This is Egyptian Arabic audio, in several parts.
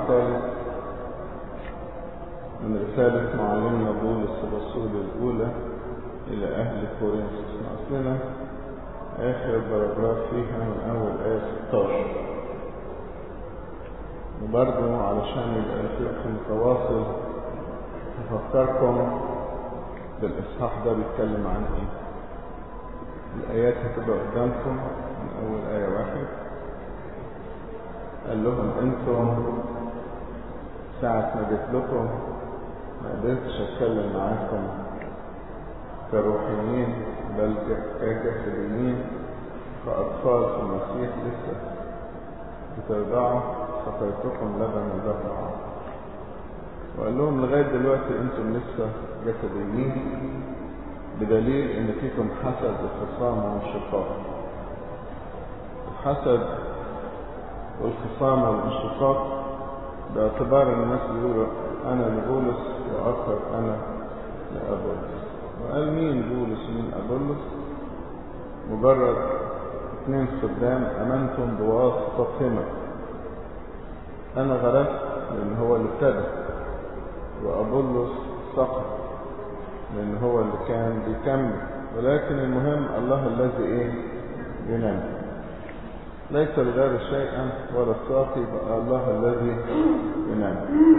الثالث من رسالة معلمنا بولس الرسول الأولى إلى أهل كورنثوس أصلنا آخر باراجراف فيها من أول آية 16 وبرضه علشان يبقى الفقه متواصل هفكركم بالإصحاح ده بيتكلم عن إيه الآيات هتبقى قدامكم من أول آية واحد قال لهم أنتم ساعة ما جيت لكم ما قدرتش أتكلم معاكم كروحيين بل كجسديين كأطفال في المسيح لسه بترضعوا سقيتكم لبن الرضع وقال لهم لغاية دلوقتي أنتم لسه جسديين بدليل ان فيكم حسد وخصام وانشقاق الحسد والخصام والانشقاق باعتبار الناس يقولوا انا لبولس واخر انا لابولس وقال مين بولس ومين ابولس مجرد اثنين خدام امنتم بواسطتهما انا غرست لان هو اللي ابتدى وابولس سقط لان هو اللي كان بيكمل ولكن المهم الله الذي ايه ينام ليس الغير شيئا ولا الساقي بقى الله الذي ينام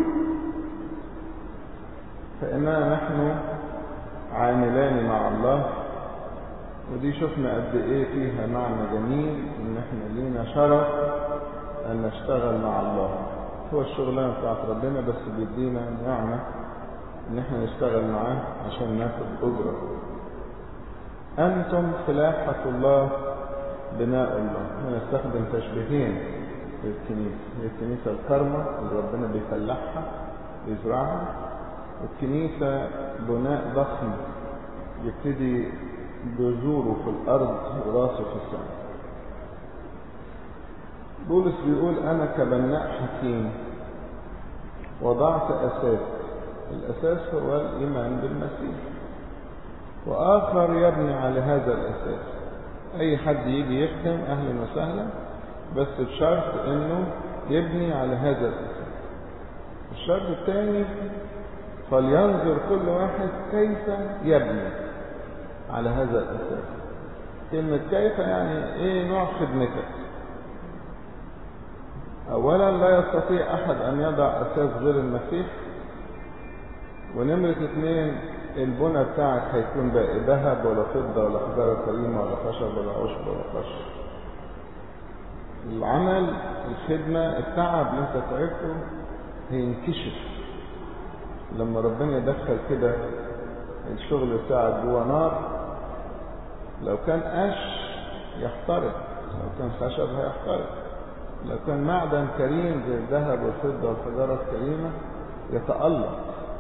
فإننا نحن عاملان مع الله ودي شفنا قد ايه فيها معنى جميل ان احنا لينا شرف ان نشتغل مع الله هو الشغلانة بتاعت ربنا بس بيدينا نعمة ان احنا نشتغل معاه عشان ناخد اجرة انتم فلاحة الله بناء الله هنستخدم تشبيهين في الكنيسة هي الكنيسة الكرمة اللي ربنا بيفلحها ويزرعها والكنيسة بناء ضخم يبتدي جذوره في الارض وراسه في السماء بولس بيقول انا كبناء حكيم وضعت اساس الأساس هو الإيمان بالمسيح وآخر يبني على هذا الأساس أي حد يجي يخدم أهلا وسهلا بس بشرط أنه يبني على هذا الأساس الشرط الثاني فلينظر كل واحد كيف يبني على هذا الأساس كلمة كيف يعني إيه نوع خدمتك أولا لا يستطيع أحد أن يضع أساس غير المسيح ونمرة اثنين البنى بتاعك هيكون بقى ذهب ولا فضة ولا حجارة كريمة ولا خشب ولا عشب ولا قش العمل الخدمة التعب اللي انت تعبته هينكشف لما ربنا يدخل كده الشغل بتاعك جوه نار لو كان قش يحترق لو كان خشب هيحترق لو كان معدن كريم زي الذهب والفضة والحجارة الكريمة يتألق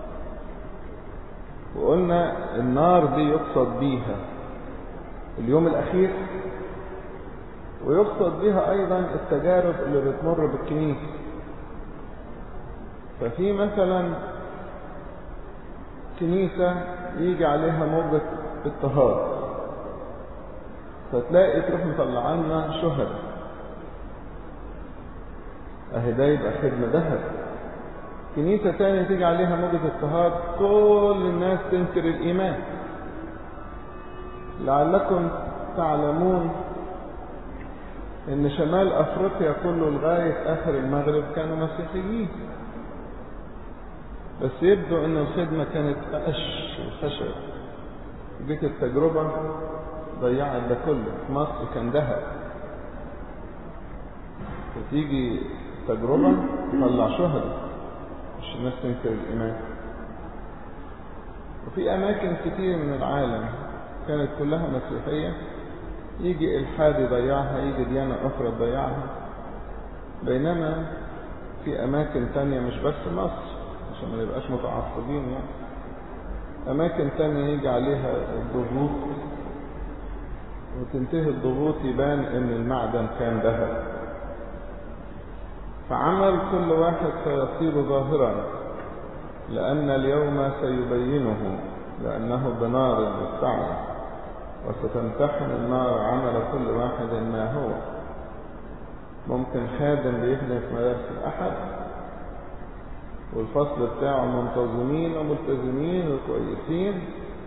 وقلنا النار دي يقصد بيها اليوم الأخير ويقصد بيها أيضا التجارب اللي بتمر بالكنيسة ففي مثلا كنيسة يجي عليها موجة اضطهاد فتلاقي تروح مطلع لنا شهداء اهي ده يبقى خدمة ذهب كنيسة تانية تيجي عليها موجة اضطهاد كل الناس تنكر الإيمان لعلكم تعلمون ان شمال افريقيا كله لغاية اخر المغرب كانوا مسيحيين بس يبدو ان الخدمة كانت قش وخشب جيت التجربة ضيعت ده كله في مصر كان ذهب فتيجي تجربة تطلع شهداء مش الناس تنكر الإيمان وفي أماكن كتير من العالم كانت كلها مسيحية يجي إلحاد يضيعها يجي ديانة أخرى تضيعها بينما في أماكن تانية مش بس مصر عشان ما نبقاش متعصبين يعني أماكن تانية يجي عليها الضغوط وتنتهي الضغوط يبان إن المعدن كان ذهب فعمل كل واحد سيصير ظاهرا لأن اليوم سيبينه لأنه بنار يستعمل وستمتحن النار عمل كل واحد ما هو ممكن خادم بيخدم في مدارس الأحد والفصل بتاعه منتظمين وملتزمين وكويسين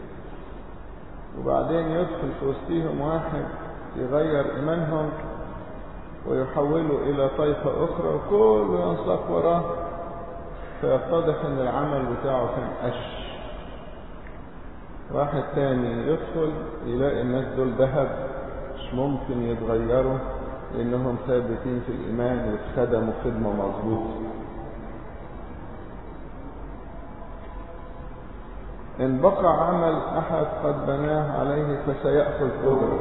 وبعدين يدخل في وسطهم واحد يغير إيمانهم ويحوله إلى طائفة أخرى وكله ينساق وراه فيتضح ان العمل بتاعه كان قش واحد تاني يدخل يلاقي الناس دول ذهب مش ممكن يتغيروا لانهم ثابتين في الايمان واتخدموا خدمة مظبوطة ان بقى عمل احد قد بناه عليه فسيأخذ اجره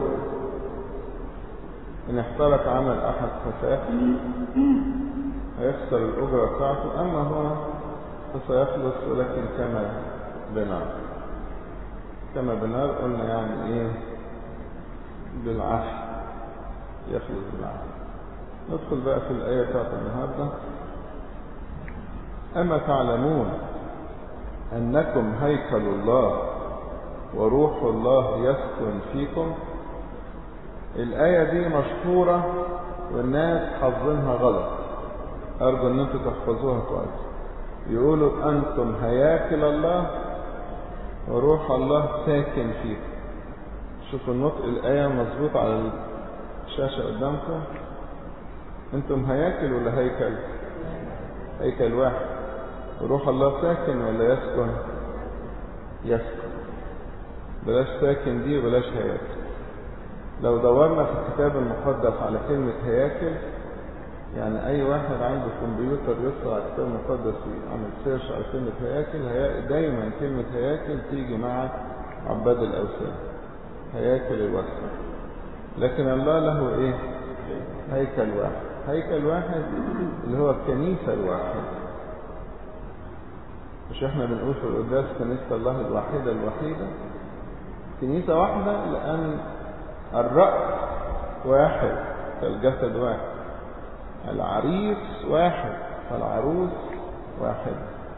ان احترق عمل احد فسيأخذ هيخسر الأجرة بتاعته أما هو فسيخلص ولكن كما بنار كما بنار قلنا يعني إيه بالعافية يخلص بالعافية ندخل بقى في الآية بتاعت النهاردة أما تعلمون أنكم هيكل الله وروح الله يسكن فيكم الآية دي مشهورة والناس حافظينها غلط أرجو أن أنتم تحفظوها كويس يقولوا أنتم هياكل الله وروح الله ساكن فيكم شوفوا النطق الآية مظبوط على الشاشة قدامكم أنتم هياكل ولا هيكل هيكل واحد وروح الله ساكن ولا يسكن يسكن بلاش ساكن دي وبلاش هياكل لو دورنا في الكتاب المقدس على كلمة هياكل يعني اي واحد عنده كمبيوتر يدخل على الكتاب المقدس يعمل سيرش على كلمة هياكل هي... دايما كلمة هياكل تيجي مع عباد الاوثان هياكل الوثن لكن الله له ايه هيكل واحد هيكل واحد اللي هو الكنيسة الواحدة مش احنا بنقول في القداس كنيسة الله الواحدة الوحيدة كنيسة واحدة لأن الرأس واحد فالجسد واحد العريس واحد فالعروس واحد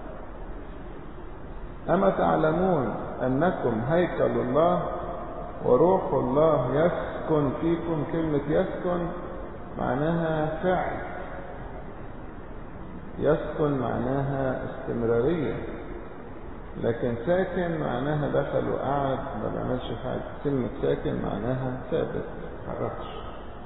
أما تعلمون أنكم هيكل الله وروح الله يسكن فيكم كلمة يسكن معناها فعل يسكن معناها استمرارية لكن ساكن معناها دخل وقعد ما بيعملش حاجة كلمة ساكن معناها ثابت ما تحركش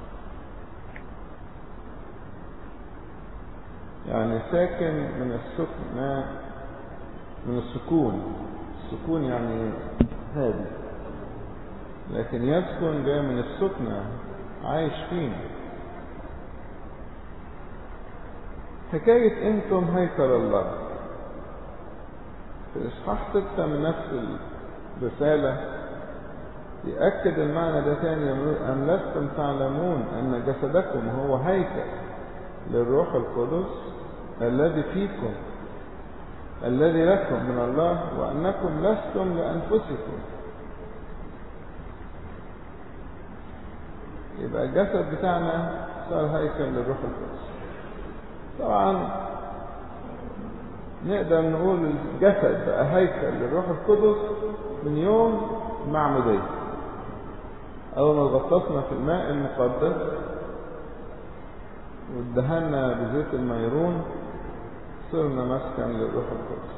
يعني ساكن من السكن من السكون السكون يعني هادي لكن يسكن جاي من السكنة عايش فينا حكاية انتم هيكل الله في اصحاح ستة من نفس الرسالة يأكد المعنى ده تاني يقول أم لستم تعلمون أن جسدكم هو هيكل للروح القدس الذي فيكم الذي لكم من الله وأنكم لستم لأنفسكم يبقى الجسد بتاعنا صار هيكل للروح القدس طبعا نقدر نقول الجسد بقى هيكل للروح القدس من يوم المعمودية أول ما غطسنا في الماء المقدس وادهنا بزيت الميرون صرنا مسكن للروح القدس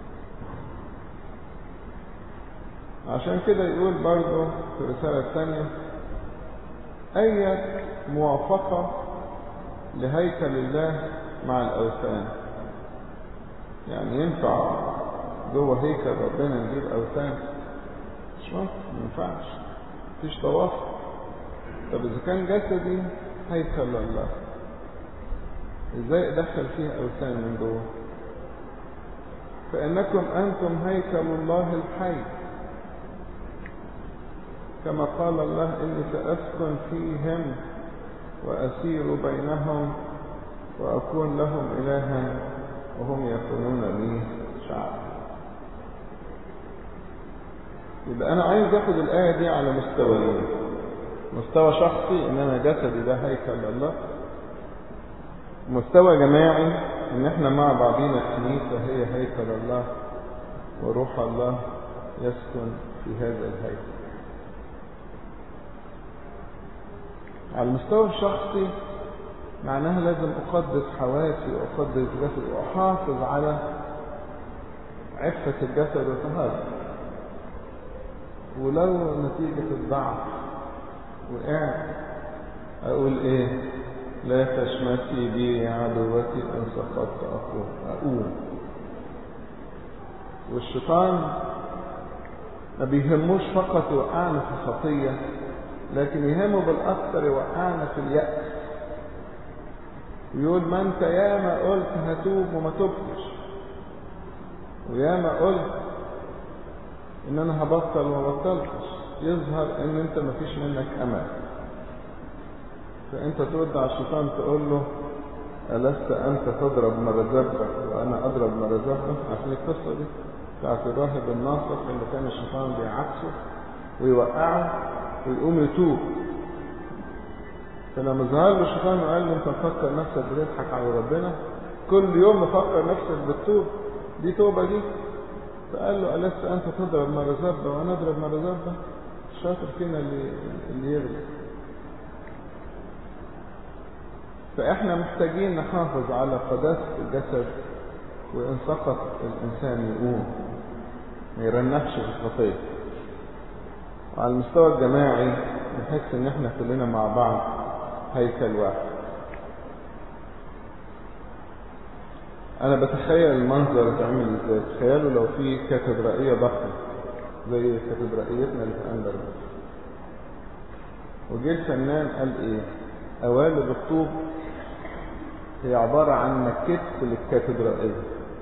عشان كده يقول برضه في الرسالة الثانية أي موافقة لهيكل الله مع الأوثان يعني ينفع جوه هيكل ربنا نجيب أوثان مش ممكن ما ينفعش مفيش توافق طب إذا كان جسدي هيكل الله ازاي ادخل فيه اوثان من جوه فانكم انتم هيكل الله الحي كما قال الله اني ساسكن فيهم واسير بينهم واكون لهم الها وهم يكونون لي شعبا يبقى انا عايز اخد الايه دي على مستويين مستوى شخصي ان انا جسدي ده هيكل الله مستوى جماعي ان احنا مع بعضينا الكنيسة هي هيكل الله وروح الله يسكن في هذا الهيكل على المستوى الشخصي معناها لازم أقدس حواسي وأقدس جسدي وأحافظ على عفة الجسد وطهارته ولو نتيجة الضعف وقعت أقول إيه لا تشمتي بي عدوتي إن سقطت أقوم أقوم والشيطان ما بيهموش فقط يوقعنا في خطية لكن يهمه بالأكثر يوقعنا في اليأس يقول ما انت ياما قلت هتوب وما تبتش وياما قلت ان انا هبطل وما بطلتش يظهر ان انت ما فيش منك امل فانت ترد على الشيطان تقول له ألست أنت تضرب مرزبك وأنا أضرب مرزبك عشان القصة دي بتاعت الراهب الناصر اللي كان الشيطان بيعكسه ويوقعه ويقوم يتوب فلما ظهر له الشيطان وقال له انت مفكر نفسك بتضحك على ربنا كل يوم مفكر نفسك بتتوب دي توبه دي فقال له ألست أنت تضرب مرزبة وأنا أضرب مرزبة الشاطر فينا اللي اللي يغلب فإحنا محتاجين نحافظ على قداسة الجسد وإن سقط الإنسان يقوم ما يرنفش في الخطية وعلى المستوى الجماعي نحس إن إحنا كلنا مع بعض هيكل واحد أنا بتخيل المنظر اتعمل إزاي تخيلوا لو في كاتدرائية ضخمة زي كاتدرائيتنا اللي في أندلس وجه الفنان قال إيه قوالب الطوب هي عبارة عن مكت للكاتدرائية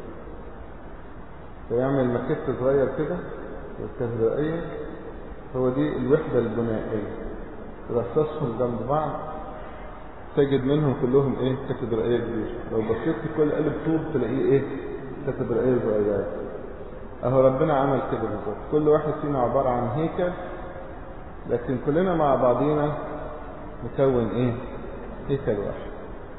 فيعمل مكت صغير كده للكاتدرائية هو دي الوحدة البنائية رصصهم جنب بعض تجد منهم كلهم ايه كاتدرائية كبيرة لو بصيت في كل قلب طوب تلاقيه ايه كاتدرائية صغيرة اهو ربنا عمل كده بالظبط كل واحد فينا عبارة عن هيكل لكن كلنا مع بعضينا نكون ايه هيكل واحد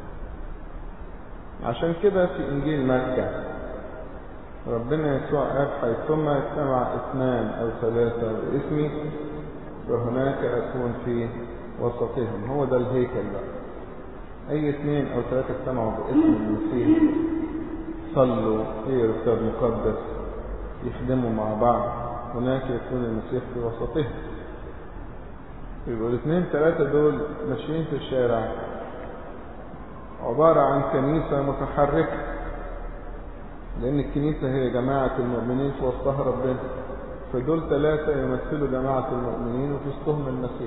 عشان كده في انجيل مكة ربنا يسوع قال حيثما اجتمع اثنان او ثلاثة باسمي وهناك اكون في وسطهم هو ده الهيكل بقى اي اثنين او ثلاثة اجتمعوا باسم المسيح صلوا يقروا كتاب مقدس يخدموا مع بعض هناك يكون المسيح في وسطهم يبقوا الاثنين ثلاثة دول ماشيين في الشارع عبارة عن كنيسة متحركة لأن الكنيسة هي جماعة المؤمنين في وسطها ربنا فدول ثلاثة يمثلوا جماعة المؤمنين وفي وسطهم المسيح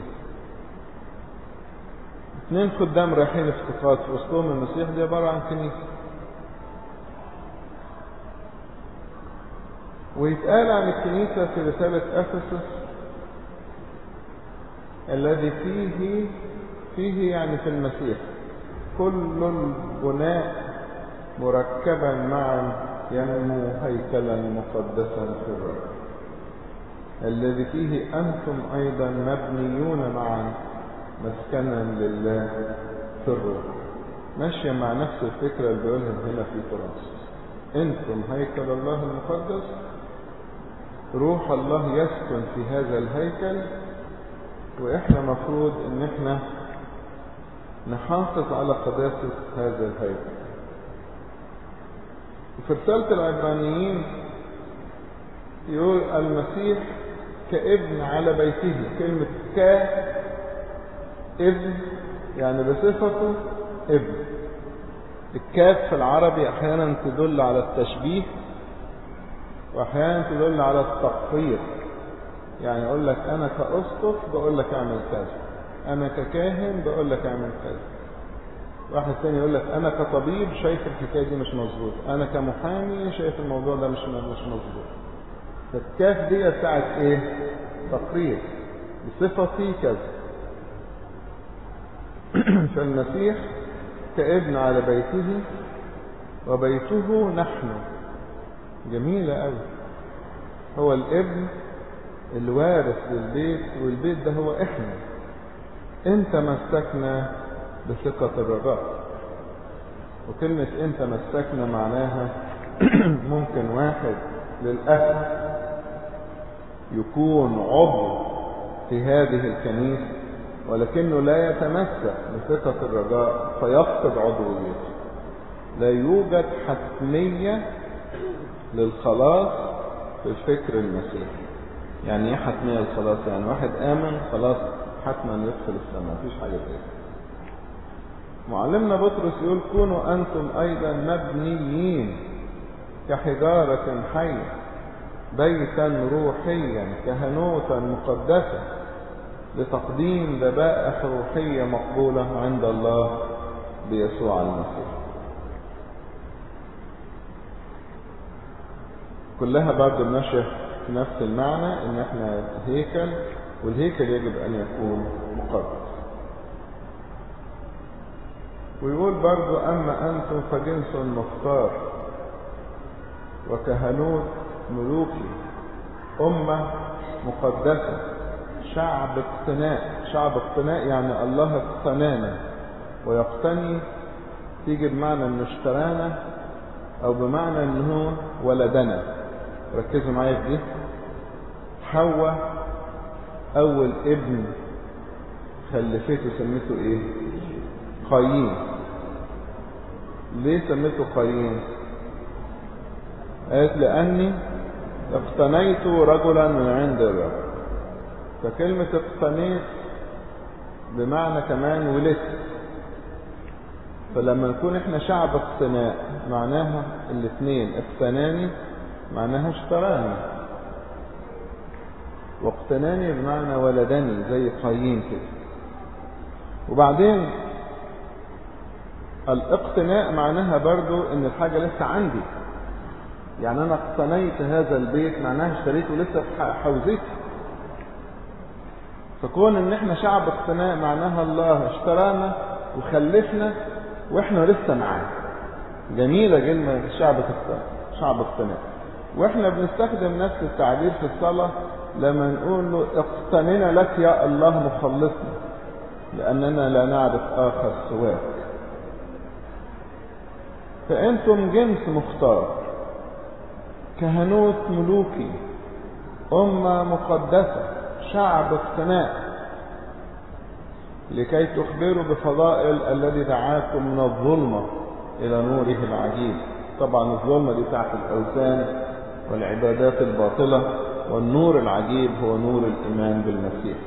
اثنين خدام رايحين افتقاد في وسطهم المسيح دي عبارة عن كنيسة ويتقال عن الكنيسة في رسالة أفسس الذي فيه فيه يعني في المسيح كل البناء مركبا معا ينمو هيكلا مقدسا في الرب الذي فيه أنتم أيضا مبنيون معا مسكنا لله في الروح ماشية مع نفس الفكرة اللي بيقولها هنا في فرنسا انتم هيكل الله المقدس روح الله يسكن في هذا الهيكل واحنا مفروض ان احنا نحافظ على قداسة هذا الهيكل وفي رسالة العبرانيين يقول المسيح كابن على بيته كلمة ك ابن يعني بصفته ابن الكاف في العربي احيانا تدل على التشبيه واحيانا تدل على التقصير يعني يقول لك انا كاسقف بقول لك اعمل كذا انا ككاهن بقول لك اعمل كذا واحد تاني يقول لك انا كطبيب شايف الحكايه دي مش مظبوط انا كمحامي شايف الموضوع ده مش مش مظبوط فالكاف دي بتاعت ايه تقرير بصفتي كذا فالمسيح كابن على بيته وبيته نحن جميلة قوي هو الابن الوارث للبيت والبيت ده هو احنا انت مسكنا بثقة الرجاء وكلمة انت مسكنا معناها ممكن واحد للأسف يكون عضو في هذه الكنيسة ولكنه لا يتمسك بثقة الرجاء فيفقد عضويته لا يوجد حتمية للخلاص في الفكر المسيحي يعني ايه حتمية الخلاص يعني واحد آمن خلاص حتما يدخل السماء مفيش حاجة زي كده معلمنا بطرس يقول كونوا أنتم أيضا مبنيين كحجارة حية بيتا روحيا كهنوتا مقدسا لتقديم ذبائح روحية مقبولة عند الله بيسوع المسيح كلها برضه ماشية في نفس المعنى ان احنا هيكل والهيكل يجب ان يكون مقدس ويقول برضو أما أنتم فجنس مختار وكهنوت ملوكي أمة مقدسة شعب اقتناء شعب اقتناء يعني الله اقتنانا ويقتني تيجي بمعنى انه اشترانا او بمعنى انه ولدنا ركزوا معايا في دي حواء اول ابن خلفته سميته ايه قايين ليه سميته قايين قالت لاني اقتنيت رجلا من عند الرب فكلمة اقتنيت بمعنى كمان ولدت فلما نكون احنا شعب اقتناء معناها الاثنين اقتناني معناها اشتراني واقتناني بمعنى ولدني زي قايين كده وبعدين الاقتناء معناها برضو ان الحاجة لسه عندي يعني انا اقتنيت هذا البيت معناها اشتريته لسه في حوزتي فكون ان احنا شعب اقتناء معناها الله اشترانا وخلفنا واحنا لسه معاه جميلة كلمة شعب اقتناء شعب اقتناء واحنا بنستخدم نفس التعبير في الصلاة لما نقول له اقتننا لك يا الله مخلصنا لأننا لا نعرف آخر سواك فأنتم جنس مختار كهنوت ملوكي أمة مقدسة شعب اقتناء لكي تخبروا بفضائل الذي دعاكم من الظلمة إلى نوره العجيب طبعا الظلمة دي بتاعت الأوثان والعبادات الباطلة والنور العجيب هو نور الإيمان بالمسيح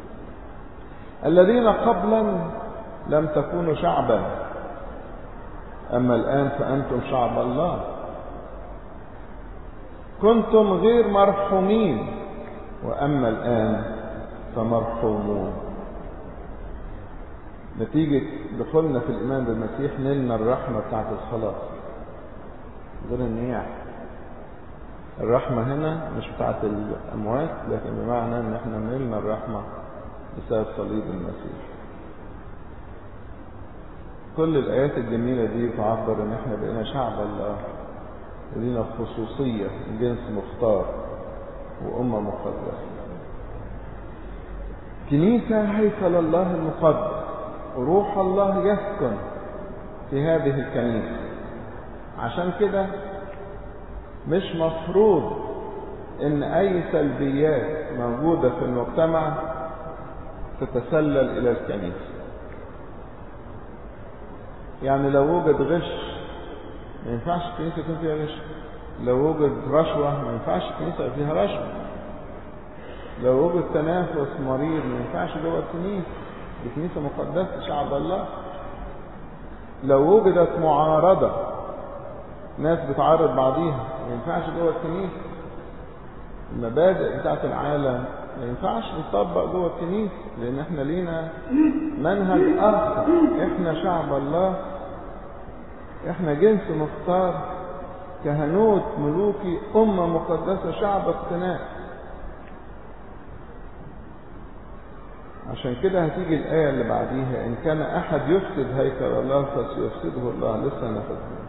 الذين قبلا لم تكونوا شعبا أما الآن فأنتم شعب الله كنتم غير مرحومين وأما الآن فمرحومون نتيجة دخولنا في الإيمان بالمسيح نلنا الرحمة بتاعت الخلاص غير النياح الرحمة هنا مش بتاعت الأموات لكن بمعنى إن احنا نلنا الرحمة بسبب صليب المسيح كل الآيات الجميلة دي تعبر إن احنا بقينا شعب الله لينا خصوصية جنس مختار وأمة مقدسة كنيسة هيكل الله المقدس وروح الله يسكن في هذه الكنيسة عشان كده مش مفروض ان اي سلبيات موجودة في المجتمع تتسلل الى الكنيسة يعني لو وجد غش ما ينفعش الكنيسة يكون فيها غش لو وجد رشوة ما ينفعش الكنيسة فيها رشوة لو وجد تنافس مريض ما ينفعش جوه الكنيسة دي كنيسة مقدسة شعب الله لو وجدت معارضة ناس بتعارض بعضيها ما ينفعش جوه الكنيسة المبادئ بتاعت العالم ما ينفعش نطبق جوه الكنيسة لأن احنا لينا منهج آخر احنا شعب الله احنا جنس مختار كهنوت ملوكي أمة مقدسة شعب اقتناء عشان كده هتيجي الآية اللي بعديها إن كان أحد يفسد هيكل الله فسيفسده الله لسه نفسه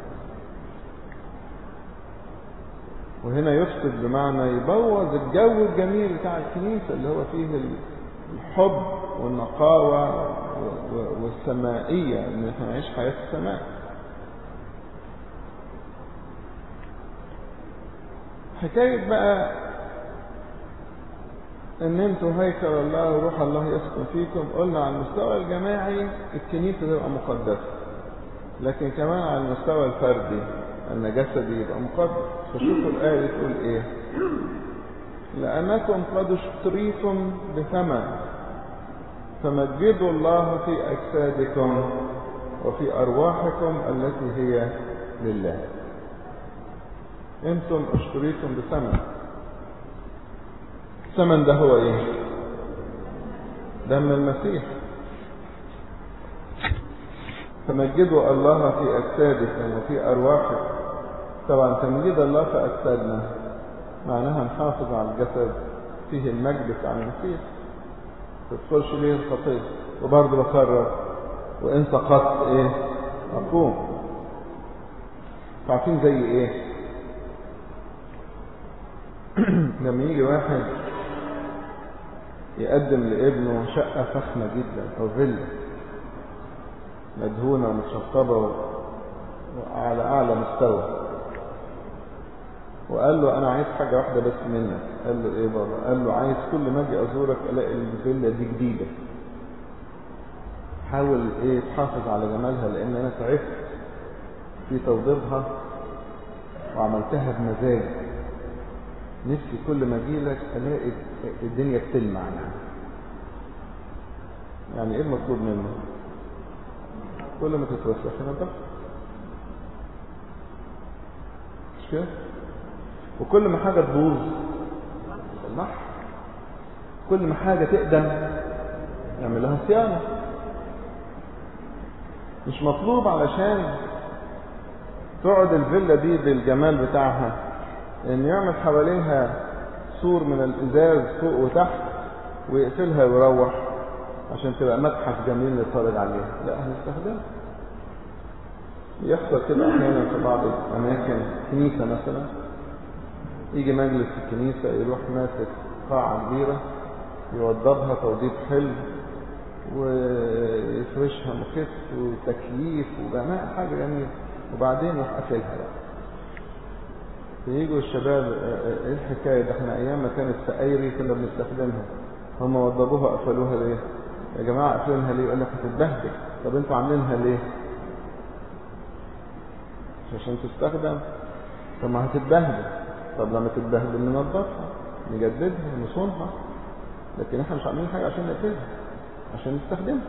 وهنا يفسد بمعنى يبوظ الجو الجميل بتاع الكنيسة اللي هو فيه الحب والنقاوة والسمائية ان احنا نعيش حياة السماء حكاية بقى ان انتوا هيكل الله وروح الله يسكن فيكم قلنا على المستوى الجماعي الكنيسة تبقى مقدسة لكن كمان على المستوى الفردي ان جسدي يبقى مقدس فشوفوا الآية تقول ايه لأنكم قد اشتريتم بثمن فمجدوا الله في أجسادكم وفي أرواحكم التي هي لله انتم اشتريتم بثمن الثمن ده هو ايه دم المسيح فمجدوا الله في أجسادكم وفي أرواحكم طبعا تمجيد الله في أجسادنا معناها نحافظ على الجسد فيه المجد بتاع المسيح تدخلش ليه الخطية وبرضه بكرر وإن سقطت إيه أقوم عارفين زي إيه لما يجي واحد يقدم لابنه شقة فخمة جدا أو فيلا مدهونة ومتشطبة وعلى أعلى مستوى وقال له أنا عايز حاجة واحدة بس منك قال له إيه بابا قال له عايز كل ما أجي أزورك ألاقي الفيلا دي جديدة حاول إيه تحافظ على جمالها لأن أنا تعبت في توضيبها وعملتها بمزاج نفسي كل ما اجي لك الاقي الدنيا بتلمع يعني يعني ايه المطلوب منه كل ما تتوسخ نضف مش كده وكل ما حاجه تبوظ صلح كل ما حاجه تقدم اعمل لها صيانه مش مطلوب علشان تقعد الفيلا دي بالجمال بتاعها ان يعمل حواليها سور من الازاز فوق وتحت ويقفلها ويروح عشان تبقى متحف جميل نتفرج عليه لا هنستخدمها يحصل كده احيانا في بعض الاماكن كنيسه مثلا يجي مجلس الكنيسه يروح ماسك قاعه كبيره يوضبها توضيب حلو ويفرشها مكت وتكييف وجماعة حاجة جميلة وبعدين يروح قافلها بقى فييجوا الشباب ايه الحكاية ده احنا ايام ما كانت سقايري كنا بنستخدمها هم وضبوها قفلوها ليه يا جماعة قافلينها ليه يقول لك هتتبهدل طب انتوا عاملينها ليه مش عشان تستخدم طب ما هتتبهدل طب لما تتبهدل ننظفها نجددها نصونها لكن احنا مش عاملين حاجة عشان نقفلها عشان نستخدمها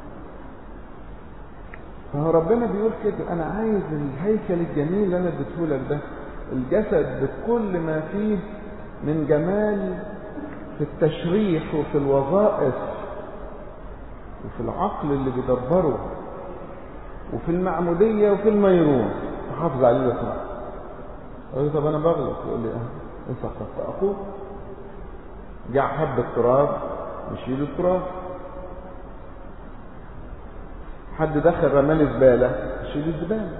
فهو ربنا بيقول كده انا عايز الهيكل الجميل اللي انا اديتهولك ده الجسد بكل ما فيه من جمال في التشريح وفي الوظائف وفي العقل اللي بيدبره وفي المعمودية وفي الميرون تحافظ عليه ده صح اقول له طب انا بغلط يقول لي اه ان سقطت اخوك جاء حب التراب نشيل التراب حد دخل رماني زبالة نشيل الزبالة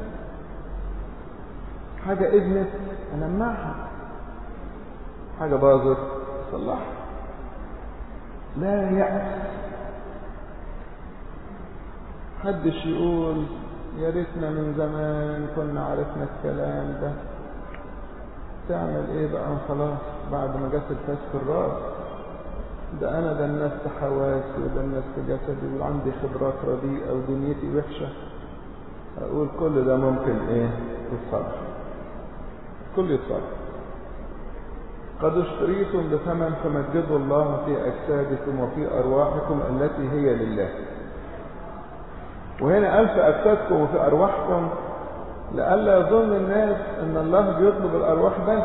حاجة ادمت انمعها حاجة باظت صلحها لا يأس حدش يقول يا ريتنا من زمان كنا عرفنا الكلام ده تعمل ايه بقى خلاص بعد ما جت الفاس في الراس ده انا دنست حواسي ودنست جسدي وعندي خبرات رديئة ودنيتي وحشة اقول كل ده ممكن ايه يتصرف كل يتصرف قد اشتريتم بثمن فمجدوا الله في اجسادكم وفي ارواحكم التي هي لله وهنا قال في اجسادكم وفي ارواحكم لئلا يظن الناس ان الله بيطلب الارواح بس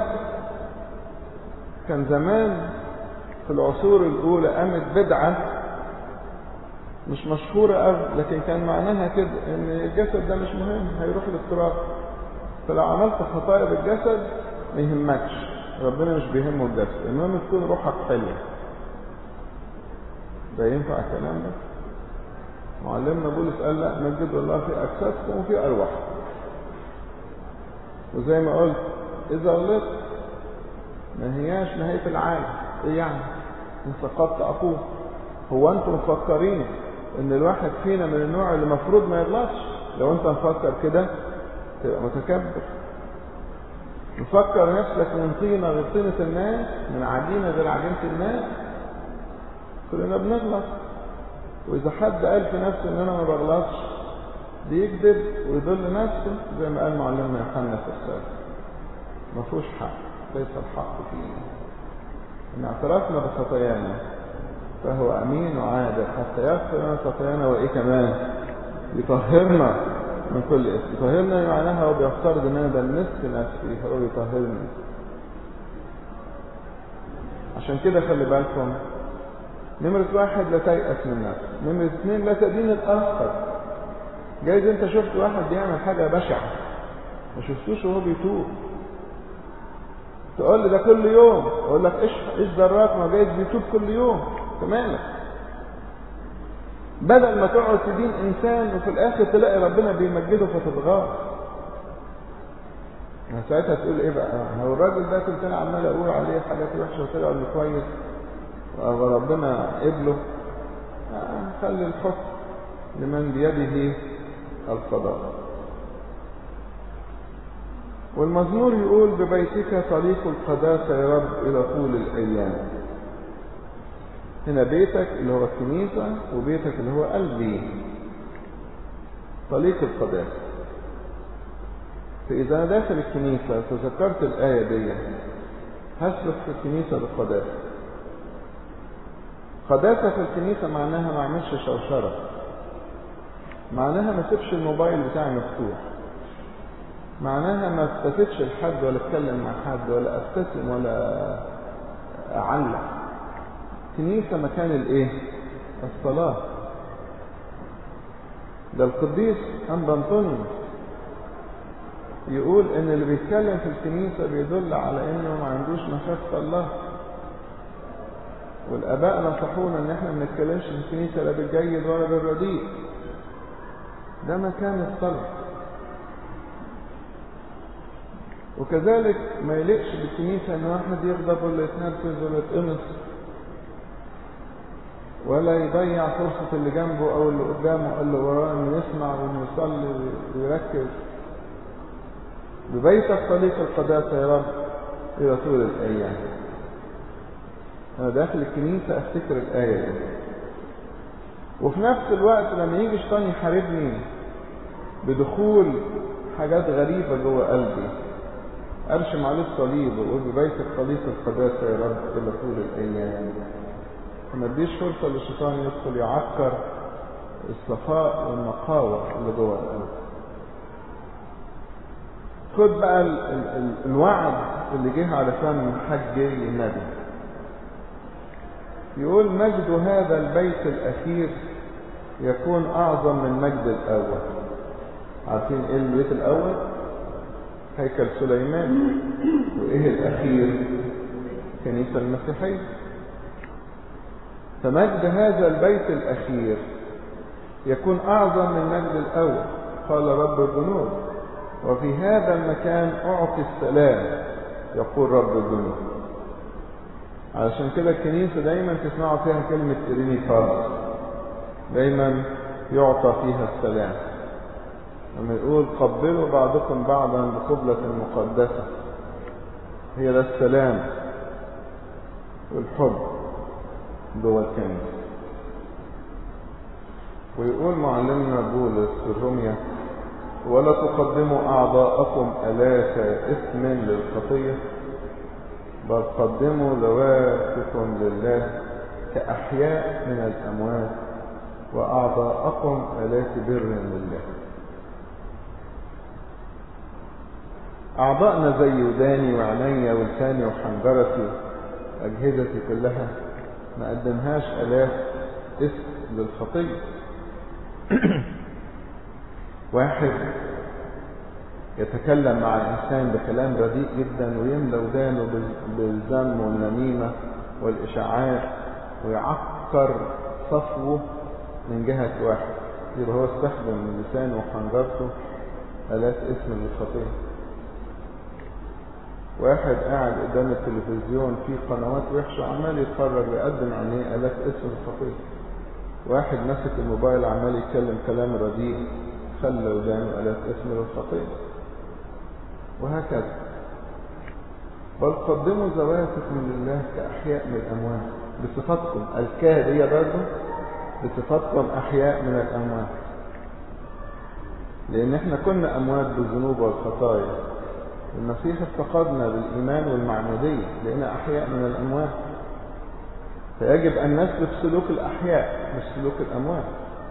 كان زمان في العصور الاولى قامت بدعه مش مشهوره قوي لكن كان معناها كده ان الجسد ده مش مهم هيروح للتراب فلو عملت خطايا بالجسد ما يهمكش ربنا مش بيهمه الجسد المهم تكون روحك حلوه ده ينفع الكلام ده معلمنا بولس قال لا مجدوا الله في اجسادكم وفي ارواحكم وزي ما قلت اذا غلطت ما هياش نهايه العالم ايه يعني ان سقطت اقوم هو انتم مفكرين ان الواحد فينا من النوع اللي المفروض ما يغلطش لو انت مفكر كده تبقى متكبر مفكر نفسك من طينة غير طينة الناس من عجينة غير عجينة الناس كلنا بنغلط وإذا حد قال في نفسه إن أنا ما بغلطش بيكذب ويضل نفسه زي ما قال معلمنا يوحنا في السابق ما فيهوش حق ليس الحق فيه إن اعترفنا بخطايانا فهو أمين وعادل حتى يغفر لنا خطايانا وإيه كمان يطهرنا من كل اسم يطهرنا معناها هو بيفترض ان انا دنست نفسي هو يطهرني عشان كده خلي بالكم نمرة واحد لا تيأس من نفسك نمرة اثنين لا تدين الآخر جايز انت شفت واحد بيعمل حاجة بشعة ما شفتوش وهو بيتوب تقول لي ده كل يوم اقول لك ايش ايش دراك ما جايز بيتوب كل يوم مالك بدل ما تقعد تدين انسان وفي الاخر تلاقي ربنا بيمجده فتتغاظ ساعتها تقول ايه بقى هو الراجل ده كنت انا عمال اقول عليه حاجات وحشه وطلع انه كويس وربنا قبله خلي الحكم لمن بيده القضاء والمزمور يقول ببيتك طريق القداسة يا رب إلى طول الأيام هنا بيتك اللي هو الكنيسة وبيتك اللي هو قلبي طريق القداسة فإذا أنا داخل الكنيسة تذكرت الآية دي هسلك في الكنيسة بالقداسة قداسة في الكنيسة معناها ما اعملش شوشرة معناها ما اسيبش الموبايل بتاعي مفتوح معناها ما استفدش لحد ولا اتكلم مع حد ولا ابتسم ولا اعلق كنيسة مكان الايه الصلاة ده القديس أنبا أنطونيوس يقول ان اللي بيتكلم في الكنيسة بيدل على انه ما عندوش مخافة الله والاباء نصحونا ان احنا ما نتكلمش في الكنيسة لا بالجيد ولا بالرديء ده مكان الصلاة وكذلك ما يليقش بالكنيسة ان واحد يغضب ولا يتنرفز ولا يتقمص ولا يضيع فرصة اللي جنبه او اللي قدامه او اللي وراه انه يسمع وانه يصلي ويركز ببيتك طريق القداسة يا رب إلى طول الأيام أنا داخل الكنيسة أفتكر الآية دي وفي نفس الوقت لما يجي شيطان يحاربني بدخول حاجات غريبة جوه قلبي أرشم عليه الصليب وأقول ببيتك طريق القداسة يا رب إلى طول الأيام ما اديش فرصة للشيطان يدخل يعكر الصفاء والنقاوة اللي جوه القلب خد بقى ال ال ال الوعد اللي جه على فم حج النبي يقول مجد هذا البيت الأخير يكون أعظم من مجد الأول عارفين إيه البيت الأول هيكل سليمان وإيه الأخير كنيسة المسيحية فمجد هذا البيت الأخير يكون أعظم من مجد الأول قال رب الجنود وفي هذا المكان أعطي السلام يقول رب الجنود علشان كده الكنيسة دايما تسمعوا فيها كلمة إريني خالص دايما يعطى فيها السلام لما يقول قبلوا بعضكم بعضا بقبلة مقدسة هي ده السلام والحب جوه الكنيسة ويقول معلمنا بولس في الرمية ولا تقدموا أعضاءكم ألاك إثم للخطية بل قدموا ذواتكم لله كأحياء من الأموات وأعضاءكم آلات بر لله أعضاءنا زي وداني وعيني ولساني وحنجرتي أجهزتي كلها ما قدمهاش آلات اسم للخطية واحد يتكلم مع الإنسان بكلام رديء جدا ويملى ودانه بالذم والنميمة والإشاعات ويعكر صفوه من جهة واحد يبقى هو استخدم لسانه وحنجرته آلات اسم للخطية واحد قاعد قدام التلفزيون في قنوات وحشة عمال يتفرج ويقدم عليه آلات اسم للخطية واحد ماسك الموبايل عمال يتكلم كلام رديء خلى ودانه آلات اسم للخطية وهكذا بل قدموا ذواتكم لله كأحياء من الأموات بصفتكم الكاه دي برضه بصفتكم أحياء من الأموات لأن احنا كنا أموات بالذنوب والخطايا المسيح افتقدنا بالإيمان والمعمودية لأن أحياء من الأموات فيجب أن نسلك سلوك الأحياء مش سلوك الأموات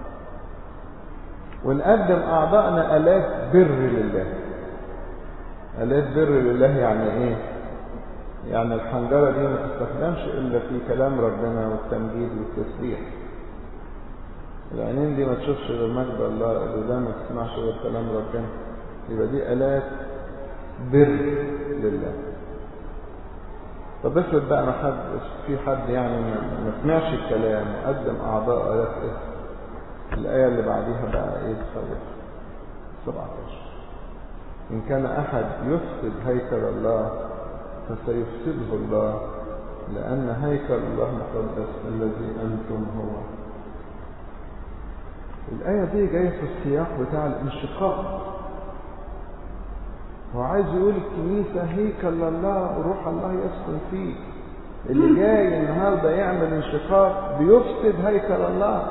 ونقدم أعضائنا آلات بر لله آلات بر لله يعني إيه؟ يعني الحنجرة دي ما تستخدمش إلا في كلام ربنا والتمجيد والتسبيح العينين دي ما تشوفش غير مجد الله الودان ما تسمعش غير كلام ربنا يبقى دي آلات بر لله طب افرض بقى ما حد في حد يعني ما سمعش الكلام وقدم اعضاء آلات اسم الآية اللي بعديها بقى ايه تخوف 17 إن كان أحد يفسد هيكل الله فسيفسده الله لأن هيكل الله مقدس الذي أنتم هو الآية دي جاية في السياق بتاع الانشقاق هو عايز يقول الكنيسة هيكل الله وروح الله يسكن فيه اللي جاي النهارده يعمل انشقاق بيفسد هيكل الله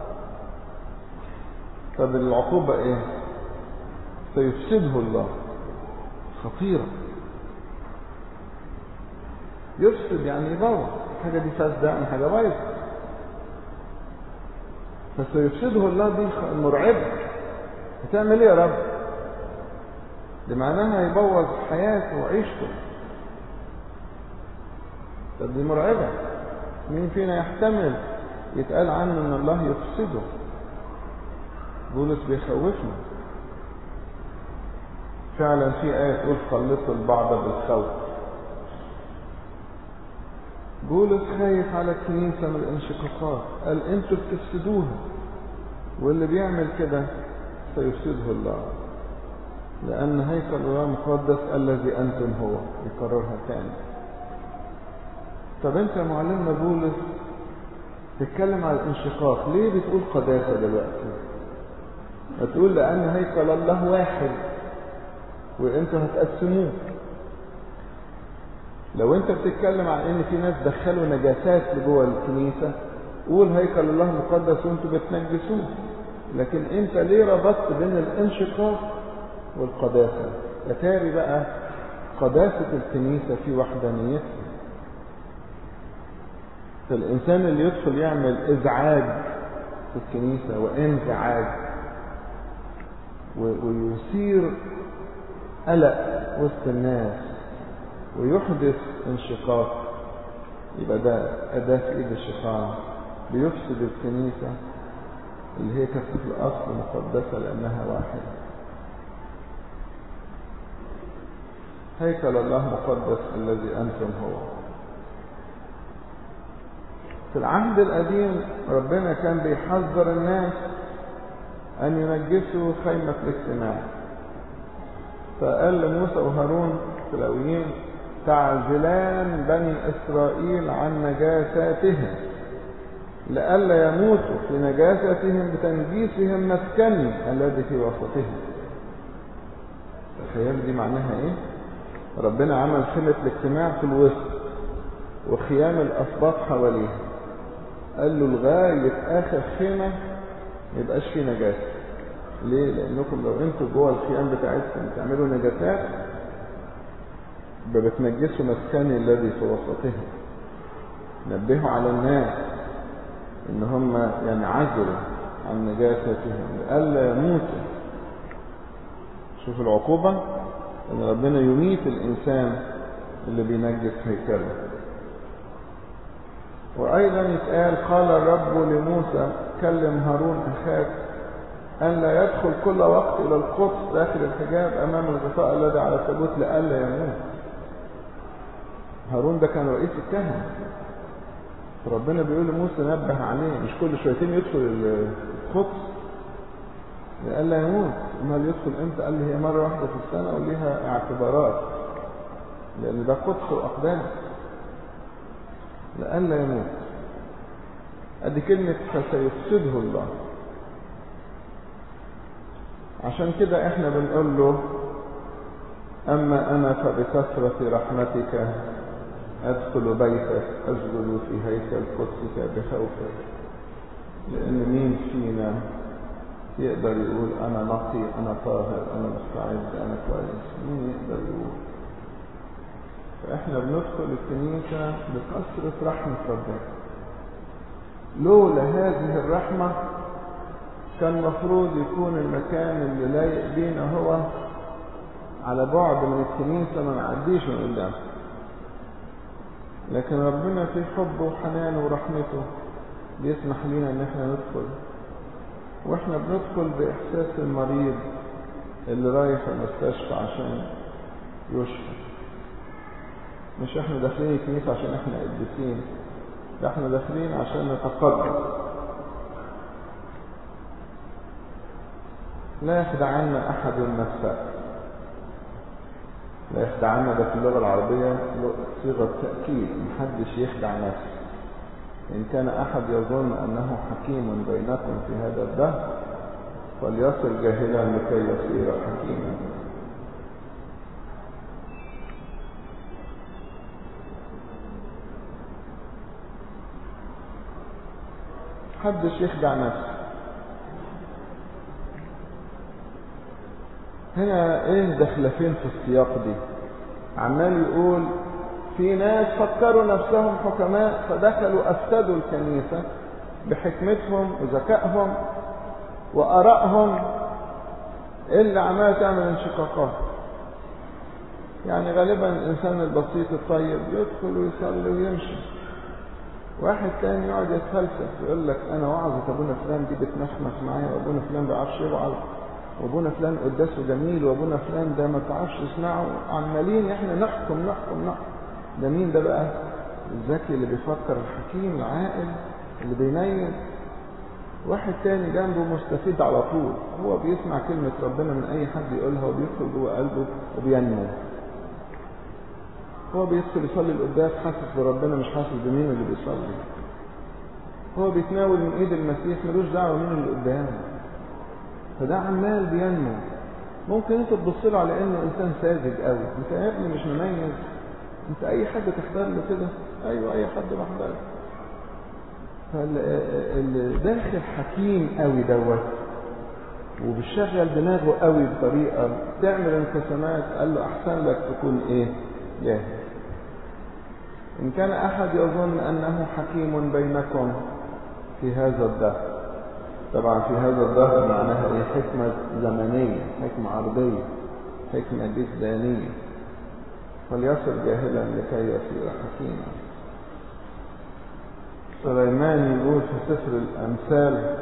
طب العقوبة ايه سيفسده الله خطيرة يفسد يعني يبوظ الحاجة دي فاسدة يعني حاجة بايظة فسيفسده الله دي مرعبة هتعمل ايه يا رب دي معناها يبوظ حياته وعيشته طب دي مرعبة مين فينا يحتمل يتقال عنه ان الله يفسده بولس بيخوفنا فعلا في آية تقول خلصوا البعض بالخوف بولس خايف على الكنيسة من الانشقاقات قال انتوا بتفسدوها واللي بيعمل كده سيفسده الله لأن هيكل الله مقدس الذي أنتم هو يكررها تاني طب أنت يا معلمنا بولس تتكلم على الانشقاق ليه بتقول قداسة دلوقتي هتقول لأن هيكل الله واحد وانتوا هتقسموه لو انت بتتكلم عن ان في ناس دخلوا نجاسات لجوه الكنيسة قول هيكل الله مقدس وانتوا بتنجسوه لكن انت ليه ربطت بين الانشقاق والقداسة اتاري بقى قداسة الكنيسة في وحدانيتها فالإنسان اللي يدخل يعمل إزعاج في الكنيسة وانزعاج ويثير قلق وسط الناس ويحدث انشقاق يبقى ده أداة في إيد الشيطان بيفسد الكنيسة اللي هي كانت في الأصل مقدسة لأنها واحدة هيكل الله مقدس الذي أنتم هو في العهد القديم ربنا كان بيحذر الناس أن ينجسوا خيمة الاجتماع فقال لموسى وهارون اللاويين تعزلان بني إسرائيل عن نجاساتهم لئلا يموتوا في نجاستهم بتنجيسهم مسكني الذي في وسطهم تخيل دي معناها ايه ربنا عمل خيمة الاجتماع في الوسط وخيام الأسباط حواليها قال له لغاية آخر خيمة ما يبقاش فيه نجاسة ليه؟ لأنكم لو انتوا جوه الخيام بتاعتكم بتعملوا نجاسات بتنجسوا مسكني الذي في وسطهم نبهوا على الناس ان هم ينعزلوا عن نجاستهم لئلا يموتوا شوف العقوبة ان ربنا يميت الانسان اللي بينجس هيكله وايضا يتقال قال الرب لموسى كلم هارون اخاك ان لا يدخل كل وقت الى القدس داخل الحجاب امام الغطاء الذي على التابوت لئلا يموت هارون ده كان رئيس الكهنه ربنا بيقول لموسى نبه عليه مش كل شويتين يدخل القدس لئلا يموت امال يدخل امتى قال لي هي مره واحده في السنه وليها اعتبارات لان ده قدس واقدام لئلا يموت ادي كلمه فسيفسده الله عشان كده احنا بنقول له أما أنا فبكثرة رحمتك أدخل بيتك أسجد في هيكل قدسك بخوفك لأن مين فينا يقدر يقول أنا نقي أنا طاهر أنا مستعد أنا كويس مين يقدر يقول فإحنا بندخل الكنيسة بكثرة رحمة ربنا لولا هذه الرحمة كان مفروض يكون المكان اللي لايق بينا هو على بعد من الكنيسة ما نعديش من قدام لكن ربنا في حبه وحنانه ورحمته بيسمح لنا ان احنا ندخل واحنا بندخل باحساس المريض اللي رايح المستشفى عشان يشفى مش احنا داخلين الكنيسة عشان احنا قديسين ده احنا داخلين عشان نتقدم لا يخدعنا احد نفسه لا يخدعنا ده في اللغة العربية صيغة تأكيد محدش يخدع نفسه إن كان أحد يظن أنه حكيم بينكم في هذا الدهر فليصل جاهلا لكي يصير حكيما محدش يخدع نفسه هنا ايه دخل فين في السياق دي عمال يقول في ناس فكروا نفسهم حكماء فدخلوا افسدوا الكنيسة بحكمتهم وذكائهم وارائهم اللي عمالة تعمل انشقاقات يعني غالبا الانسان البسيط الطيب يدخل ويصلي ويمشي واحد تاني يقعد يتفلسف يقول لك انا وعظة ابونا فلان دي بتمخمخ معايا وابونا فلان بيعرفش يوعظ وابونا فلان قداسه جميل وابونا فلان ده ما تعرفش تسمعه عمالين احنا نحكم نحكم نحكم ده مين ده بقى الذكي اللي بيفكر الحكيم العاقل اللي بينيم واحد تاني جنبه مستفيد على طول هو بيسمع كلمة ربنا من اي حد يقولها وبيدخل جوه قلبه وبينمو هو بيدخل يصلي القداس حاسس بربنا مش حاسس بمين اللي بيصلي هو بيتناول من ايد المسيح ملوش دعوه مين اللي قدامه فده عمال بينمو ممكن انت تبص له على انه انسان ساذج قوي انت يا ابني مش مميز انت اي حد تحضر له كده ايوه اي حد بحضر له فاللي داخل حكيم قوي دوت وبيشغل دماغه قوي بطريقه تعمل انقسامات قال له احسن لك تكون ايه جاهل ان كان احد يظن انه حكيم بينكم في هذا الدهر طبعا في هذا الظهر معناها ايه حكمة زمنية حكمة عرضية حكمة جسدانية فليصل جاهلا لكي يصير حكيما سليمان يقول في سفر الأمثال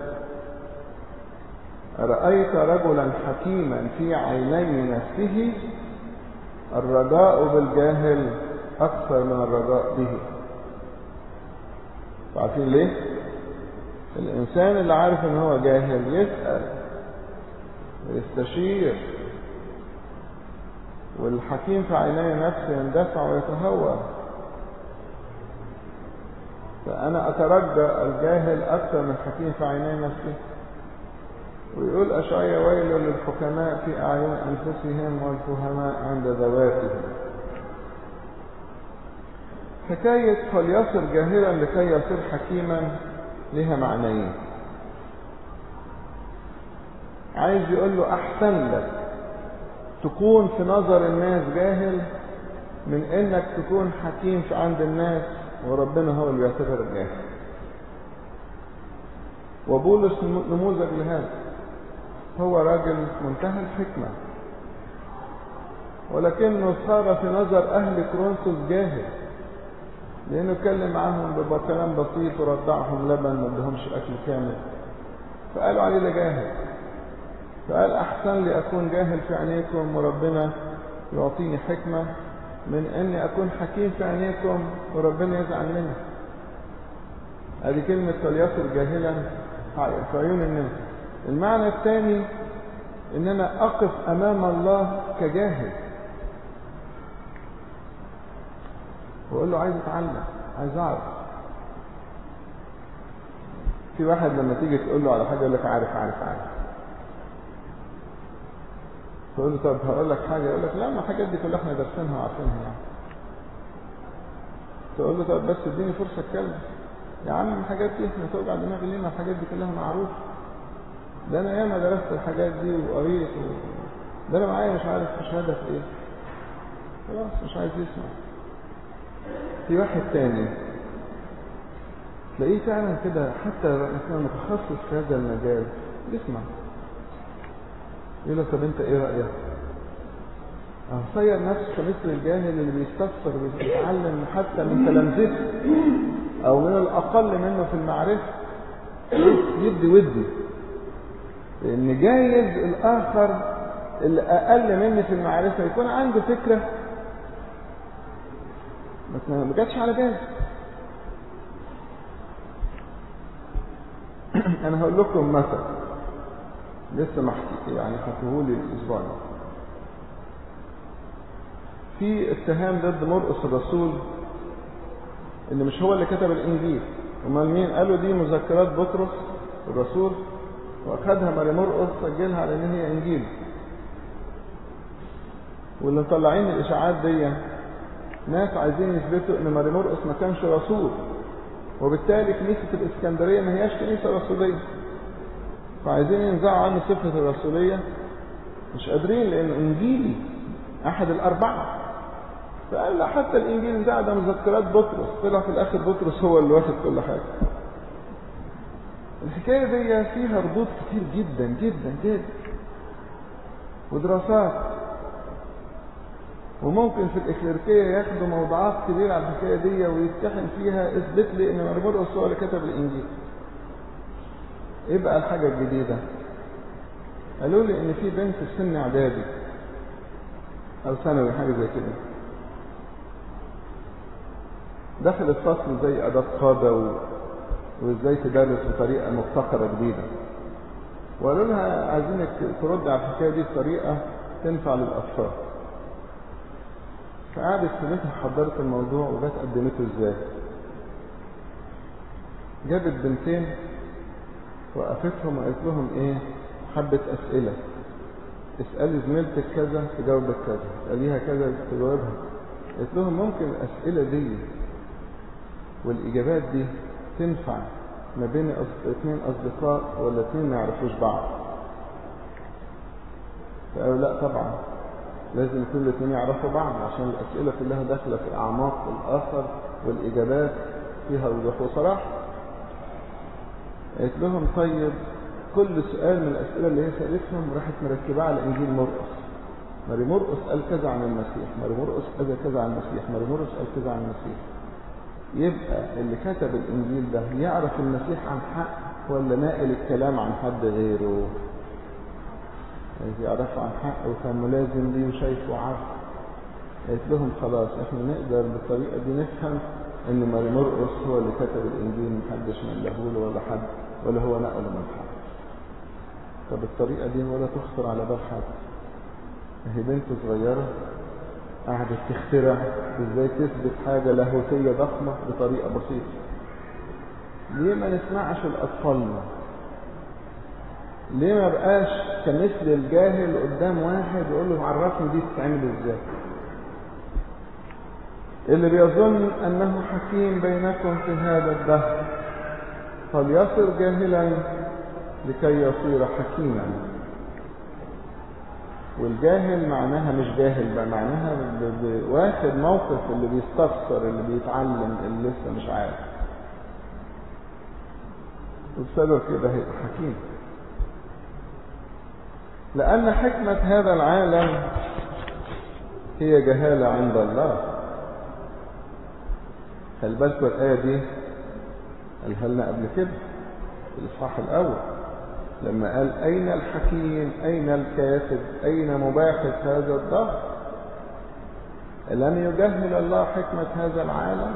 رأيت رجلا حكيما في عيني نفسه الرجاء بالجاهل أكثر من الرجاء به عارفين ليه؟ الإنسان اللي عارف إن هو جاهل يسأل ويستشير والحكيم في عيني نفسه يندفع ويتهور فأنا أترجى الجاهل أكثر من الحكيم في عيني نفسه ويقول أشعيا ويل للحكماء في أعين أنفسهم والفهماء عند ذواتهم حكاية فليصل جاهلا لكي يصير حكيما لها معنيين عايز يقول له أحسن لك تكون في نظر الناس جاهل من انك تكون حكيم في عند الناس وربنا هو اللي بيعتبرك جاهل وبولس نموذج لهذا هو راجل منتهى الحكمة ولكنه صار في نظر أهل كرونسوس جاهل لأنه اتكلم عنهم بكلام بسيط ورضعهم لبن ما ادهمش أكل كامل فقالوا عليه ده جاهل فقال أحسن لي أكون جاهل في عينيكم وربنا يعطيني حكمة من أني أكون حكيم في عينيكم وربنا يزعل مني هذه كلمة فليصل جاهلا في عيون الناس المعنى الثاني ان انا اقف امام الله كجاهل واقول له عايز اتعلم عايز اعرف في واحد لما تيجي تقول له على حاجه يقول لك عارف عارف عارف تقول له طب هقول لك حاجة يقول لك لا ما الحاجات دي كلها احنا دارسينها وعارفينها يعني تقول له طب بس اديني فرصة اتكلم يا عم الحاجات دي احنا توجع دماغي ليه ما الحاجات دي كلها معروفة ده انا ياما درست الحاجات دي وقريت و... ده انا معايا مش عارف شهادة في ايه خلاص مش عايز يسمع في واحد تاني تلاقيه فعلا كده حتى مثلا متخصص في هذا المجال يسمع يقول له طب انت ايه رأيك صير نفسه مثل الجاهل اللي بيستفسر وبيتعلم حتى من تلامذته او من الاقل منه في المعرفة يدي ودي لان جايز الاخر اللي اقل مني في المعرفة يكون عنده فكرة بس ما جاتش على بالي انا هقول لكم مثل لسه محكي يعني حكوه لي الاسبوع ده في اتهام ضد مرقس الرسول ان مش هو اللي كتب الانجيل امال مين قالوا دي مذكرات بطرس الرسول واخدها ماري مرقس سجلها على ان هي انجيل واللي مطلعين الاشاعات دي ناس عايزين يثبتوا ان ماري مرقس ما كانش رسول وبالتالي كنيسة الاسكندرية ما هياش كنيسة رسولية فعايزين ينزعوا عنه صفة الرسولية مش قادرين لان انجيلي احد الاربعة فقال لا حتى الانجيل ده ده مذكرات بطرس طلع في الاخر بطرس هو اللي واخد كل حاجة الحكاية دي فيها ردود كتير جدا جدا جدا ودراسات وممكن في الإكليركية ياخدوا موضوعات كبيرة على الحكاية دي ويتحن فيها اثبت لي ان مرمرقس هو اللي كتب الانجيل ايه بقى الحاجة الجديدة قالوا لي ان في بنت في سن اعدادي او ثانوي حاجة زي كده دخلت فصل زي اداب قادة و... وازاي تدرس بطريقة مبتكرة جديدة وقالوا لها عايزينك ترد على الحكاية دي بطريقة تنفع للأطفال فقعدت في بيتها حضرت الموضوع وجت قدمته ازاي جابت بنتين وقفتهم وقالت لهم ايه حبة اسئلة اسألي زميلتك كذا تجاوبك كذا اسأليها كذا تجاوبها قالت لهم ممكن الاسئلة دي والاجابات دي تنفع ما بين اثنين اصدقاء ولا اثنين ما يعرفوش بعض فقالوا لا طبعا لازم يكون الاثنين يعرفوا بعض عشان الاسئله كلها داخله في اعماق الاخر والاجابات فيها وضوح وصراحه قالت لهم طيب كل سؤال من الاسئله اللي هي سالتهم راحت مركباه على انجيل مرقس ماري مرقس قال كذا عن المسيح ماري مرقس قال كذا عن المسيح ماري مرقس قال كذا عن المسيح يبقى اللي كتب الانجيل ده يعرف المسيح عن حق ولا ناقل الكلام عن حد غيره يعرفوا عن حق وكان ملازم ليه وشايفه وعارف قالت لهم خلاص احنا نقدر بالطريقة دي نفهم ان ماري مرقس هو اللي كتب الانجيل محدش ملهوله له ولا حد ولا هو نقله من حد طب الطريقة دي ولا تخطر على بال حد هي بنت صغيرة قعدت تخترع ازاي تثبت حاجة لاهوتية ضخمة بطريقة بسيطة ليه ما نسمعش لأطفالنا ليه ما بقاش كمثل الجاهل قدام واحد يقول له عرفني دي تتعمل ازاي اللي بيظن انه حكيم بينكم في هذا الدهر فليصر جاهلا لكي يصير حكيما والجاهل معناها مش جاهل بقى معناها واخد موقف اللي بيستفسر اللي بيتعلم اللي لسه مش عارف وبسبب كده هيبقى حكيم لأن حكمة هذا العالم هي جهالة عند الله خلي بالكم الآية دي قالها لنا قبل كده في الإصحاح الأول لما قال أين الحكيم أين الكاتب أين مباحث هذا الظهر لم يجهل الله حكمة هذا العالم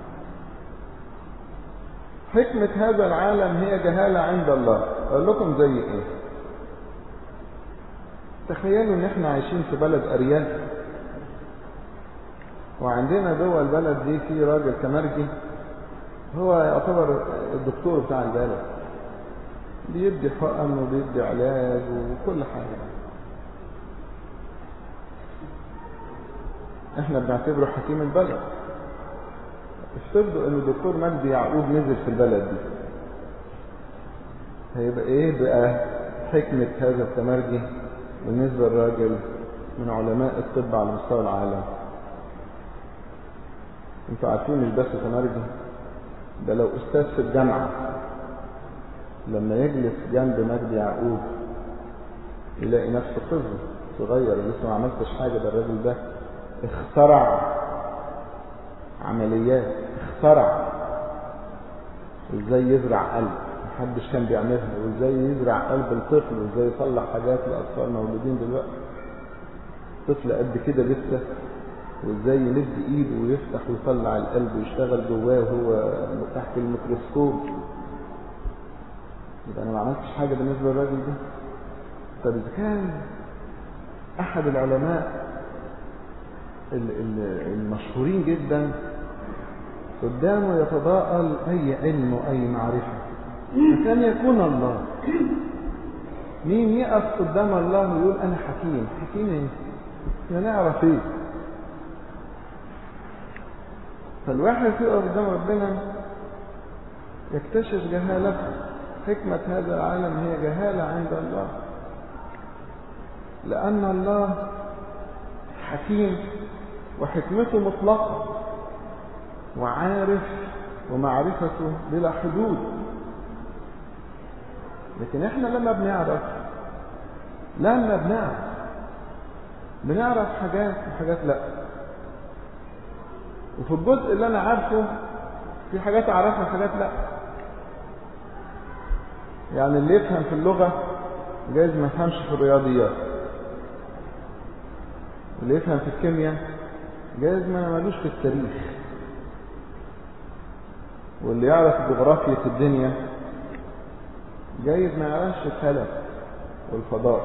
حكمة هذا العالم هي جهالة عند الله أقول لكم زي إيه تخيلوا ان احنا عايشين في بلد ارياف وعندنا جوه البلد دي في راجل كمرجي هو يعتبر الدكتور بتاع البلد بيدي حقن وبيدي علاج وكل حاجة احنا بنعتبره حكيم البلد افترضوا ان الدكتور مجدي يعقوب نزل في البلد دي هيبقى ايه بقى حكمة هذا التمرجي بالنسبة للراجل من علماء الطب على مستوى العالم انتوا عارفين مش بس تمرجي ده لو استاذ في الجامعة لما يجلس جنب مجدي يعقوب يلاقي نفسه طفل صغير لسه ما عملتش حاجة ده الراجل ده اخترع عمليات اخترع ازاي يزرع قلب محدش كان بيعملها وازاي يزرع قلب الطفل وازاي يصلح حاجات لاطفال مولودين دلوقتي طفل قد كده لسه وازاي يمد ايده ويفتح ويطلع القلب ويشتغل جواه وهو تحت الميكروسكوب يبقى انا ما عملتش حاجه بالنسبه للراجل ده طب اذا كان احد العلماء المشهورين جدا قدامه يتضاءل اي علم واي معرفه فكان يكون الله مين يقف قدام الله ويقول انا حكيم حكيم ايه احنا نعرف ايه فالواحد يقف قدام ربنا يكتشف جهالته حكمة هذا العالم هي جهالة عند الله لأن الله حكيم وحكمته مطلقة وعارف ومعرفته بلا حدود لكن احنا لما بنعرف لما بنعرف بنعرف حاجات وحاجات لا وفي الجزء اللي انا عارفه في حاجات اعرفها وحاجات لا يعني اللي يفهم في اللغة جايز ما يفهمش في الرياضيات اللي يفهم في الكيمياء جايز ما مالوش في التاريخ واللي يعرف جغرافية الدنيا جايز ما يعرفش الفلك والفضاء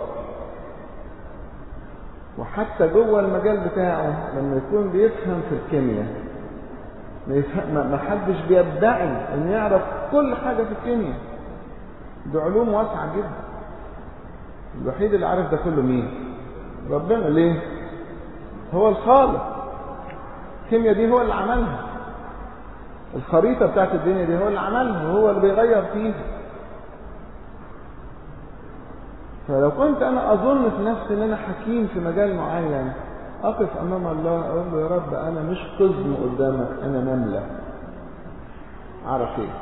وحتى جوه المجال بتاعه لما يكون بيفهم في الكيمياء ما حدش بيدعي ان يعرف كل حاجة في الكيمياء دي علوم واسعة جدا الوحيد اللي عارف ده كله مين ربنا ليه هو الخالق الكيمياء دي هو اللي عملها الخريطة بتاعت الدنيا دي هو اللي عملها وهو اللي بيغير فيها فلو كنت انا اظن في نفسي ان انا حكيم في مجال معين اقف امام الله اقول له يا رب انا مش قزم قدامك انا نملة اعرف ايه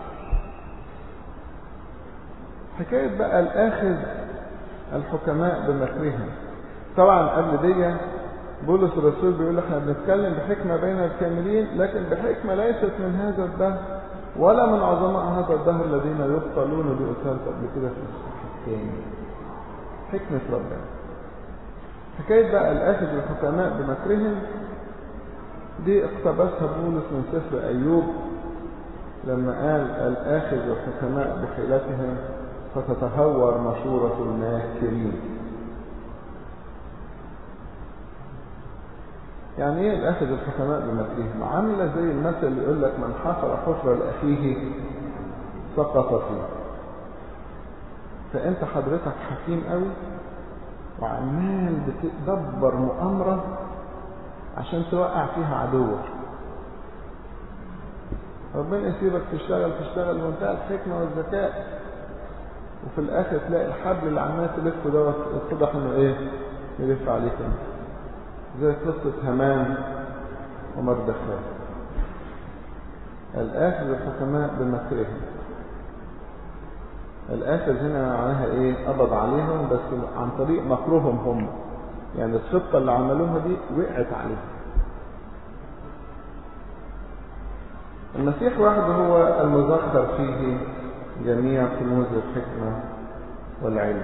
حكاية بقى الاخذ الحكماء بمكرهم طبعا قبل دي بولس الرسول بيقول احنا بنتكلم بحكمة بين الكاملين لكن بحكمة ليست من هذا الدهر ولا من عظماء هذا الدهر الذين يبطلون دي قلتها قبل كده في الصحيح الثاني حكمة ربنا حكاية بقى الآخذ الحكماء بمكرهم دي اقتبسها بولس من سفر أيوب لما قال الآخذ الحكماء بحيلتهم فتتهور مشورة الماكرين يعني ايه الأخذ الحكماء بمكرهم عاملة زي المثل اللي يقول لك من حفر حفرة لأخيه سقط فيه فانت حضرتك حكيم قوي وعمال بتدبر مؤامرة عشان توقع فيها عدوك ربنا يسيبك تشتغل تشتغل بمنتهى الحكمة والذكاء وفي الاخر تلاقي الحبل اللي عمال تلفه دوت اتضح انه ايه يلف عليك انت زي قصة همان ومردخاي الآخذ الحكماء بمكرهم الآخذ هنا معناها ايه قبض عليهم بس عن طريق مكرهم هم يعني الخطة اللي عملوها دي وقعت عليهم المسيح وحده هو المذكر فيه جميع كنوز الحكمة والعلم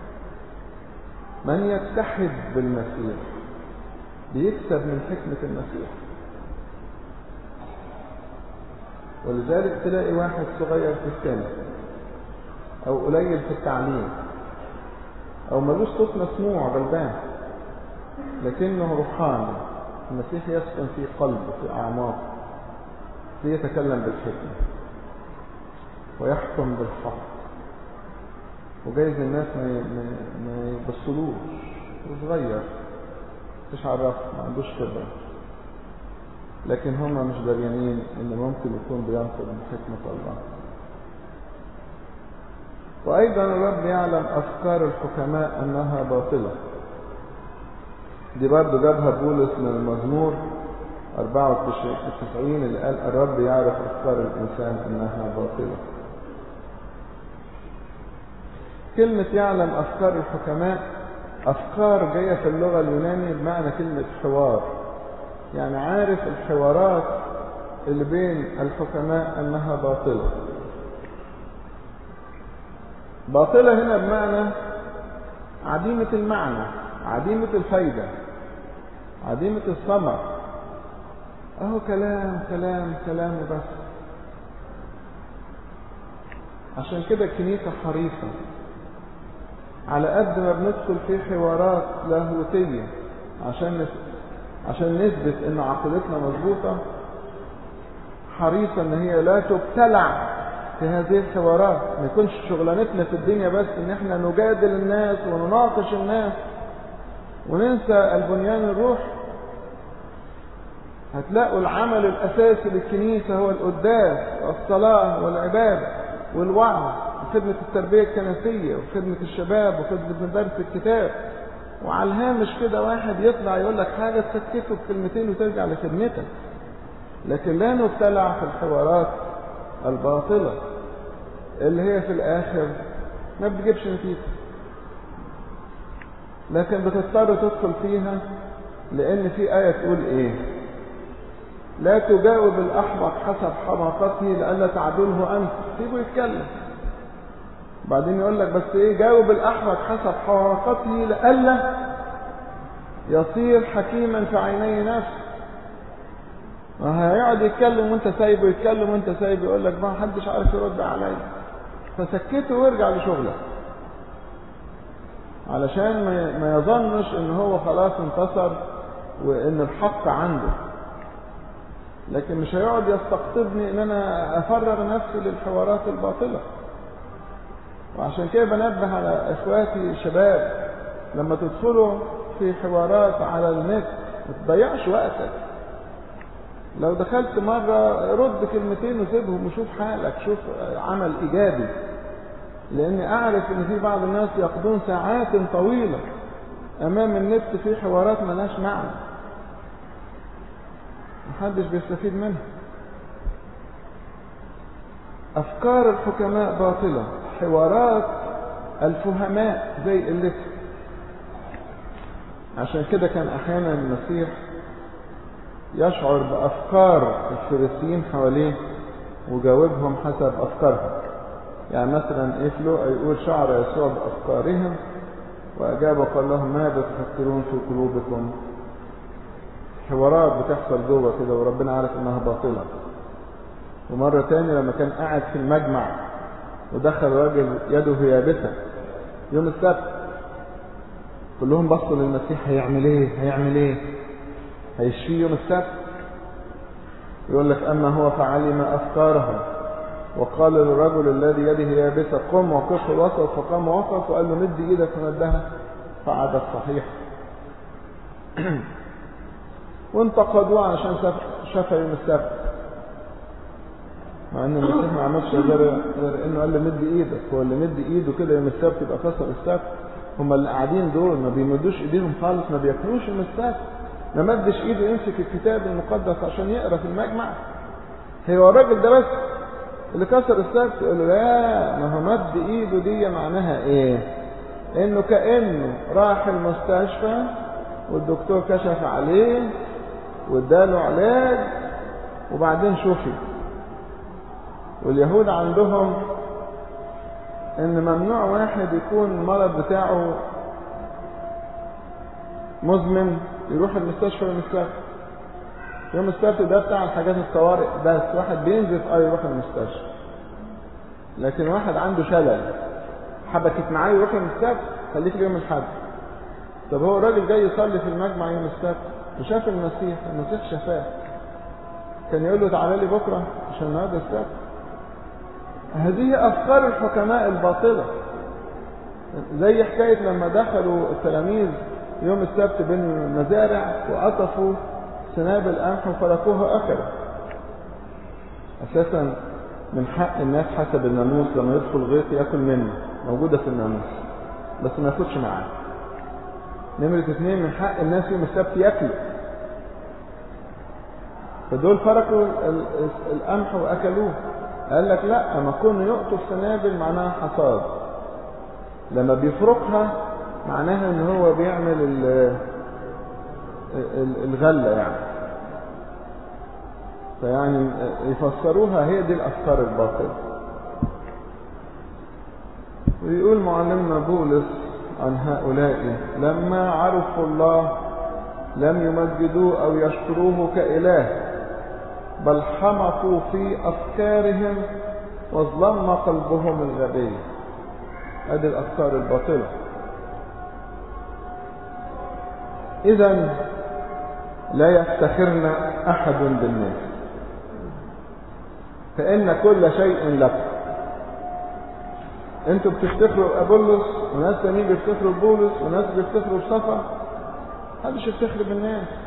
من يتحد بالمسيح بيكسب من حكمة المسيح ولذلك تلاقي واحد صغير في السن او قليل في التعليم او ملوش صوت مسموع غلبان لكنه روحاني المسيح يسكن في قلبه في اعماقه ليتكلم بالحكمة ويحكم بالحق وجايز الناس ما ما يبصلوش وصغير مش عرف ما عندوش خبرة لكن هم مش دريانين ان ممكن يكون بينقض من حكمة الله وأيضا الرب يعلم أفكار الحكماء أنها باطلة دي برضه جابها بولس من المزمور 94 اللي قال الرب يعرف أفكار الإنسان أنها باطلة كلمة يعلم أفكار الحكماء أفكار جاية في اللغة اليونانية بمعنى كلمة حوار يعني عارف الحوارات اللي بين الحكماء أنها باطلة باطلة هنا بمعنى عديمة المعنى عديمة الفايدة عديمة الثمر اهو كلام كلام كلام بس عشان كده الكنيسة حريصة على قد ما بندخل في حوارات لاهوتية عشان عشان نثبت ان عقيدتنا مظبوطة حريصة ان هي لا تبتلع في هذه الحوارات ما يكونش شغلانتنا في الدنيا بس ان احنا نجادل الناس ونناقش الناس وننسى البنيان الروحي هتلاقوا العمل الاساسي للكنيسة هو القداس والصلاة والعبادة والوعظ وخدمة التربية الكنسية وخدمة الشباب وخدمة مدارس الكتاب وعلى الهامش كده واحد يطلع يقول لك حاجة تسكته بكلمتين وترجع لخدمتك لكن لا نبتلع في الحوارات الباطلة اللي هي في الآخر ما بتجيبش نتيجة لكن بتضطر تدخل فيها لأن في آية تقول إيه لا تجاوب الأحمق حسب حماقته لئلا تعدله أنت سيبه يتكلم بعدين يقول لك بس إيه جاوب الأحمق حسب حماقته لئلا يصير حكيما في عيني نفسه ما هيقعد يتكلم وانت سايبه يتكلم وانت سايبه يقول لك ما حدش عارف يرد عليا فسكته وارجع لشغلك علشان ما يظنش ان هو خلاص انتصر وان الحق عنده لكن مش هيقعد يستقطبني ان انا افرغ نفسي للحوارات الباطله وعشان كده بنبه على اخواتي الشباب لما تدخلوا في حوارات على النت ما تضيعش وقتك لو دخلت مرة رد كلمتين وسيبهم وشوف حالك شوف عمل إيجابي لأني أعرف إن في بعض الناس يقضون ساعات طويلة أمام النت في حوارات ملهاش معنى محدش بيستفيد منها أفكار الحكماء باطلة حوارات الفهماء زي قلتها عشان كده كان أحيانا المسيح يشعر بأفكار الفريسيين حواليه وجاوبهم حسب أفكارهم يعني مثلا إيه في لوقا يقول شعر يسوع بأفكارهم وأجاب وقال لهم ماذا تفكرون في قلوبكم حوارات بتحصل جوه كده وربنا عارف إنها باطلة ومرة تاني لما كان قاعد في المجمع ودخل راجل يده يابسة يوم السبت كلهم بصوا للمسيح هيعمل ايه هيعمل ايه هيشفيه يوم السبت يقول لك أما هو فعلم أفكارهم وقال للرجل الذي يده يابسة قم وقف في الوسط فقام وقف وقال له مد ايدك ومدها فعاد الصحيح وانتقدوه عشان شفى يوم السبت مع ان المسيح ما عملش غير غير انه قال له مد ايدك هو اللي مد ايده كده يوم السبت يبقى كسر السبت هم اللي قاعدين دول ما بيمدوش ايديهم خالص ما بياكلوش يوم السبت ما مدش ايده يمسك الكتاب المقدس عشان يقرا في المجمع هو الراجل ده بس اللي كسر السبت يقول له لا ما هو مد ايده دي معناها ايه انه كانه راح المستشفى والدكتور كشف عليه واداله علاج وبعدين شفي واليهود عندهم ان ممنوع واحد يكون المرض بتاعه مزمن يروح المستشفى يوم السبت يوم السبت ده بتاع الحاجات الطوارئ بس واحد بينزف اه يروح المستشفى لكن واحد عنده شلل حبكت معاه يروح يوم السبت خليك اليوم الحد طب هو الراجل جاي يصلي في المجمع يوم السبت وشاف المسيح المسيح شفاه كان يقول له تعالى لي بكره عشان النهارده السبت هذه افكار الحكماء الباطله زي حكايه لما دخلوا التلاميذ يوم السبت بين المزارع وقطفوا سنابل قمح وفركوها أكلوا أساسا من حق الناس حسب الناموس لما يدخل غيط ياكل منه موجودة في الناموس بس ما ياخدش معاه نمرة اثنين من حق الناس يوم السبت ياكلوا فدول فرقوا القمح واكلوه قال لك لا ما كونه يقطف سنابل معناها حصاد لما بيفرقها معناها ان هو بيعمل الغلة يعني فيعني يفسروها هي دي الافكار الباطلة ويقول معلمنا بولس عن هؤلاء لما عرفوا الله لم يمجدوه او يشكروه كاله بل حمقوا في افكارهم وظلم قلبهم الغبي هذه الافكار الباطله اذا لا يفتخرن احد بالناس فان كل شيء لكم انتوا بتفتخروا ابولس وناس تانيين بيفتخروا ببولس وناس بيفتخروا بصفا محدش يفتخر بالناس